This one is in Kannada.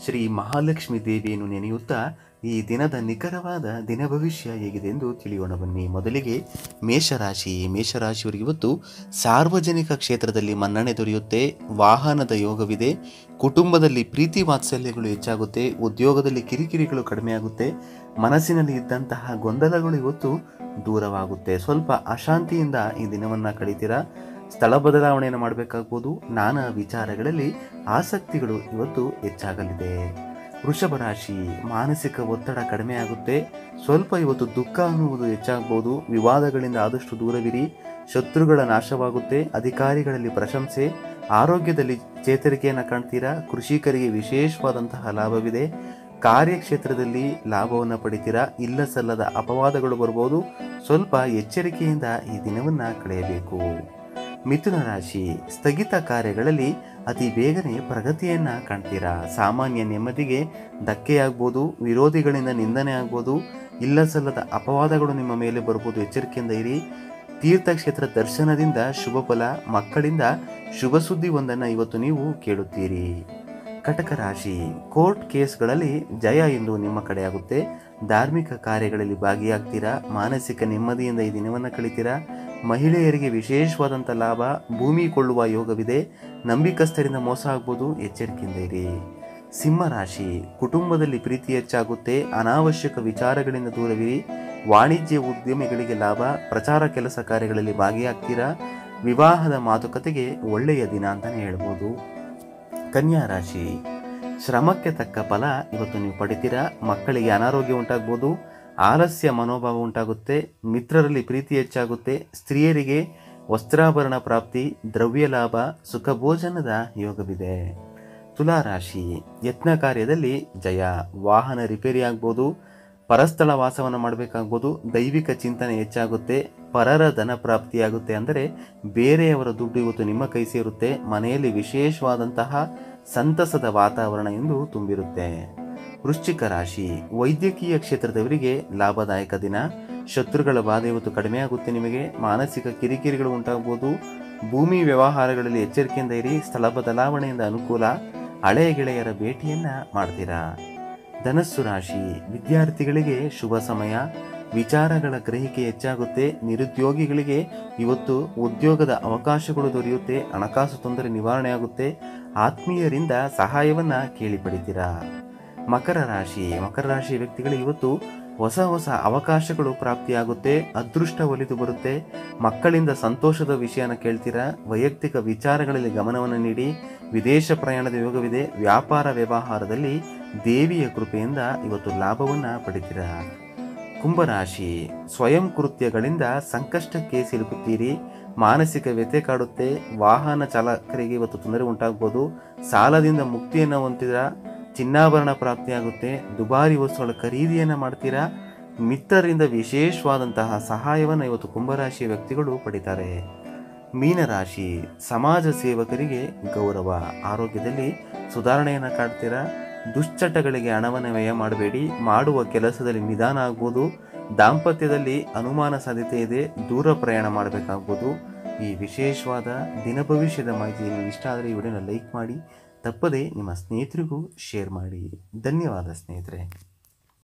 ಶ್ರೀ ಮಹಾಲಕ್ಷ್ಮಿ ದೇವಿಯನ್ನು ನೆನೆಯುತ್ತಾ ಈ ದಿನದ ನಿಖರವಾದ ದಿನ ಭವಿಷ್ಯ ಹೇಗಿದೆ ಎಂದು ತಿಳಿಯೋಣ ಬನ್ನಿ ಮೊದಲಿಗೆ ಮೇಷರಾಶಿ ಮೇಷರಾಶಿಯವರಿಗೆ ಇವತ್ತು ಸಾರ್ವಜನಿಕ ಕ್ಷೇತ್ರದಲ್ಲಿ ಮನ್ನಣೆ ದೊರೆಯುತ್ತೆ ವಾಹನದ ಯೋಗವಿದೆ ಕುಟುಂಬದಲ್ಲಿ ಪ್ರೀತಿ ವಾತ್ಸಲ್ಯಗಳು ಹೆಚ್ಚಾಗುತ್ತೆ ಉದ್ಯೋಗದಲ್ಲಿ ಕಿರಿಕಿರಿಗಳು ಕಡಿಮೆಯಾಗುತ್ತೆ ಮನಸ್ಸಿನಲ್ಲಿ ಇದ್ದಂತಹ ಗೊಂದಲಗಳು ಇವತ್ತು ದೂರವಾಗುತ್ತೆ ಸ್ವಲ್ಪ ಅಶಾಂತಿಯಿಂದ ಈ ದಿನವನ್ನು ಕಳೀತೀರಾ ಸ್ಥಳ ಬದಲಾವಣೆಯನ್ನು ಮಾಡಬೇಕಾಗ್ಬೋದು ನಾನಾ ವಿಚಾರಗಳಲ್ಲಿ ಆಸಕ್ತಿಗಳು ಇವತ್ತು ಹೆಚ್ಚಾಗಲಿದೆ ವೃಷಭ ರಾಶಿ ಮಾನಸಿಕ ಒತ್ತಡ ಕಡಿಮೆ ಆಗುತ್ತೆ ಸ್ವಲ್ಪ ಇವತ್ತು ದುಃಖ ಅನ್ನುವುದು ಹೆಚ್ಚಾಗಬಹುದು ವಿವಾದಗಳಿಂದ ಆದಷ್ಟು ದೂರವಿರಿ ಶತ್ರುಗಳ ನಾಶವಾಗುತ್ತೆ ಅಧಿಕಾರಿಗಳಲ್ಲಿ ಪ್ರಶಂಸೆ ಆರೋಗ್ಯದಲ್ಲಿ ಚೇತರಿಕೆಯನ್ನು ಕಾಣ್ತೀರಾ ಕೃಷಿಕರಿಗೆ ವಿಶೇಷವಾದಂತಹ ಲಾಭವಿದೆ ಕಾರ್ಯಕ್ಷೇತ್ರದಲ್ಲಿ ಲಾಭವನ್ನು ಪಡಿತೀರಾ ಇಲ್ಲ ಸಲ್ಲದ ಅಪವಾದಗಳು ಬರ್ಬೋದು ಸ್ವಲ್ಪ ಎಚ್ಚರಿಕೆಯಿಂದ ಈ ದಿನವನ್ನು ಕಳೆಯಬೇಕು ಮಿಥುನ ರಾಶಿ ಸ್ಥಗಿತ ಕಾರ್ಯಗಳಲ್ಲಿ ಅತಿ ಬೇಗನೆ ಪ್ರಗತಿಯನ್ನ ಕಾಣ್ತೀರಾ ಸಾಮಾನ್ಯ ನೆಮ್ಮದಿಗೆ ಧಕ್ಕೆಯಾಗ್ಬೋದು ವಿರೋಧಿಗಳಿಂದ ನಿಂದನೆ ಆಗ್ಬೋದು ಇಲ್ಲ ಸಲ್ಲದ ಅಪವಾದಗಳು ನಿಮ್ಮ ಮೇಲೆ ಬರ್ಬೋದು ಎಚ್ಚರಿಕೆಯಿಂದ ಇರಿ ತೀರ್ಥಕ್ಷೇತ್ರ ದರ್ಶನದಿಂದ ಶುಭ ಫಲ ಮಕ್ಕಳಿಂದ ಶುಭ ಸುದ್ದಿ ಒಂದನ್ನು ಇವತ್ತು ನೀವು ಕೇಳುತ್ತೀರಿ ಕಟಕ ರಾಶಿ ಕೋರ್ಟ್ ಕೇಸ್ಗಳಲ್ಲಿ ಜಯ ಎಂದು ನಿಮ್ಮ ಕಡೆಯಾಗುತ್ತೆ ಧಾರ್ಮಿಕ ಕಾರ್ಯಗಳಲ್ಲಿ ಭಾಗಿಯಾಗ್ತೀರಾ ಮಾನಸಿಕ ನೆಮ್ಮದಿಯಿಂದ ಈ ದಿನವನ್ನು ಕಳಿತೀರಾ ಮಹಿಳೆಯರಿಗೆ ವಿಶೇಷವಾದಂಥ ಲಾಭ ಭೂಮಿ ಕೊಳ್ಳುವ ಯೋಗವಿದೆ ನಂಬಿಕಸ್ಥರಿಂದ ಮೋಸ ಆಗ್ಬೋದು ಎಚ್ಚರಿಕೆಯಿಂದ ಇರಿ ಸಿಂಹ ರಾಶಿ ಕುಟುಂಬದಲ್ಲಿ ಪ್ರೀತಿ ಹೆಚ್ಚಾಗುತ್ತೆ ಅನಾವಶ್ಯಕ ವಿಚಾರಗಳಿಂದ ದೂರವಿರಿ ವಾಣಿಜ್ಯ ಉದ್ಯಮಿಗಳಿಗೆ ಲಾಭ ಪ್ರಚಾರ ಕೆಲಸ ಕಾರ್ಯಗಳಲ್ಲಿ ಭಾಗಿಯಾಗ್ತೀರಾ ವಿವಾಹದ ಮಾತುಕತೆಗೆ ಒಳ್ಳೆಯ ದಿನ ಅಂತಲೇ ಹೇಳ್ಬೋದು ಕನ್ಯಾ ರಾಶಿ ಶ್ರಮಕ್ಕೆ ತಕ್ಕ ಫಲ ಇವತ್ತು ನೀವು ಪಡಿತೀರಾ ಮಕ್ಕಳಿಗೆ ಅನಾರೋಗ್ಯ ಉಂಟಾಗ್ಬೋದು ಆಲಸ್ಯ ಮನೋಭಾವ ಉಂಟಾಗುತ್ತೆ ಮಿತ್ರರಲ್ಲಿ ಪ್ರೀತಿ ಹೆಚ್ಚಾಗುತ್ತೆ ಸ್ತ್ರೀಯರಿಗೆ ವಸ್ತ್ರಾಭರಣ ಪ್ರಾಪ್ತಿ ದ್ರವ್ಯ ಲಾಭ ಸುಖ ಭೋಜನದ ಯೋಗವಿದೆ ತುಲಾ ರಾಶಿ ಯತ್ನ ಕಾರ್ಯದಲ್ಲಿ ಜಯ ವಾಹನ ರಿಪೇರಿ ಆಗ್ಬೋದು ಪರಸ್ಥಳ ವಾಸವನ್ನು ಮಾಡಬೇಕಾಗ್ಬೋದು ದೈವಿಕ ಚಿಂತನೆ ಹೆಚ್ಚಾಗುತ್ತೆ ಪರರ ಧನ ಪ್ರಾಪ್ತಿಯಾಗುತ್ತೆ ಅಂದರೆ ಬೇರೆಯವರ ದುಡ್ಡು ಇವತ್ತು ನಿಮ್ಮ ಕೈ ಸೇರುತ್ತೆ ಮನೆಯಲ್ಲಿ ವಿಶೇಷವಾದಂತಹ ಸಂತಸದ ವಾತಾವರಣ ಎಂದು ತುಂಬಿರುತ್ತೆ ವೃಶ್ಚಿಕ ರಾಶಿ ವೈದ್ಯಕೀಯ ಕ್ಷೇತ್ರದವರಿಗೆ ಲಾಭದಾಯಕ ದಿನ ಶತ್ರುಗಳ ಬಾಧೆ ಇವತ್ತು ಕಡಿಮೆಯಾಗುತ್ತೆ ನಿಮಗೆ ಮಾನಸಿಕ ಕಿರಿಕಿರಿಗಳು ಉಂಟಾಗಬಹುದು ಭೂಮಿ ವ್ಯವಹಾರಗಳಲ್ಲಿ ಎಚ್ಚರಿಕೆಯಿಂದ ಇರಿ ಸ್ಥಳ ಬದಲಾವಣೆಯಿಂದ ಅನುಕೂಲ ಹಳೆಯ ಗೆಳೆಯರ ಭೇಟಿಯನ್ನ ಮಾಡ್ತೀರಾ ಧನಸ್ಸು ರಾಶಿ ವಿದ್ಯಾರ್ಥಿಗಳಿಗೆ ಶುಭ ಸಮಯ ವಿಚಾರಗಳ ಗ್ರಹಿಕೆ ಹೆಚ್ಚಾಗುತ್ತೆ ನಿರುದ್ಯೋಗಿಗಳಿಗೆ ಇವತ್ತು ಉದ್ಯೋಗದ ಅವಕಾಶಗಳು ದೊರೆಯುತ್ತೆ ಹಣಕಾಸು ತೊಂದರೆ ನಿವಾರಣೆ ಆಗುತ್ತೆ ಆತ್ಮೀಯರಿಂದ ಸಹಾಯವನ್ನ ಕೇಳಿ ಪಡಿತೀರಾ ಮಕರ ರಾಶಿ ಮಕರ ರಾಶಿ ವ್ಯಕ್ತಿಗಳು ಇವತ್ತು ಹೊಸ ಹೊಸ ಅವಕಾಶಗಳು ಪ್ರಾಪ್ತಿಯಾಗುತ್ತೆ ಅದೃಷ್ಟ ಒಲಿದು ಬರುತ್ತೆ ಮಕ್ಕಳಿಂದ ಸಂತೋಷದ ವಿಷಯನ ಕೇಳ್ತೀರಾ ವೈಯಕ್ತಿಕ ವಿಚಾರಗಳಲ್ಲಿ ಗಮನವನ್ನು ನೀಡಿ ವಿದೇಶ ಪ್ರಯಾಣದ ಯೋಗವಿದೆ ವ್ಯಾಪಾರ ವ್ಯವಹಾರದಲ್ಲಿ ದೇವಿಯ ಕೃಪೆಯಿಂದ ಇವತ್ತು ಲಾಭವನ್ನು ಪಡಿತೀರಾ ಕುಂಭರಾಶಿ ಸ್ವಯಂ ಕೃತ್ಯಗಳಿಂದ ಸಂಕಷ್ಟಕ್ಕೆ ಸಿಲುಕುತ್ತೀರಿ ಮಾನಸಿಕ ವ್ಯಥೆ ಕಾಡುತ್ತೆ ವಾಹನ ಚಾಲಕರಿಗೆ ಇವತ್ತು ತೊಂದರೆ ಉಂಟಾಗ್ಬೋದು ಸಾಲದಿಂದ ಮುಕ್ತಿಯನ್ನು ಹೊಂದಿದ ಚಿನ್ನಾಭರಣ ಪ್ರಾಪ್ತಿಯಾಗುತ್ತೆ ದುಬಾರಿ ವಸ್ತುಗಳ ಖರೀದಿಯನ್ನು ಮಾಡ್ತೀರಾ ಮಿತ್ರರಿಂದ ವಿಶೇಷವಾದಂತಹ ಸಹಾಯವನ್ನು ಇವತ್ತು ಕುಂಭರಾಶಿಯ ವ್ಯಕ್ತಿಗಳು ಪಡಿತಾರೆ ಮೀನರಾಶಿ ಸಮಾಜ ಸೇವಕರಿಗೆ ಗೌರವ ಆರೋಗ್ಯದಲ್ಲಿ ಸುಧಾರಣೆಯನ್ನು ಕಾಡ್ತೀರಾ ದುಶ್ಚಟಗಳಿಗೆ ಹಣವನ್ನು ವ್ಯಯ ಮಾಡಬೇಡಿ ಮಾಡುವ ಕೆಲಸದಲ್ಲಿ ನಿಧಾನ ಆಗ್ಬೋದು ದಾಂಪತ್ಯದಲ್ಲಿ ಅನುಮಾನ ಸಾಧ್ಯತೆ ಇದೆ ದೂರ ಪ್ರಯಾಣ ಮಾಡಬೇಕಾಗ್ಬೋದು ಈ ವಿಶೇಷವಾದ ದಿನ ಭವಿಷ್ಯದ ಮಾಹಿತಿ ನಿಮಗೆ ಇಷ್ಟ ಆದರೆ ಈ ವಿಡಿಯೋನ ಲೈಕ್ ಮಾಡಿ ತಪ್ಪದೆ ನಿಮ್ಮ ಸ್ನೇಹಿತರಿಗೂ ಶೇರ್ ಮಾಡಿ ಧನ್ಯವಾದ ಸ್ನೇಹಿತರೆ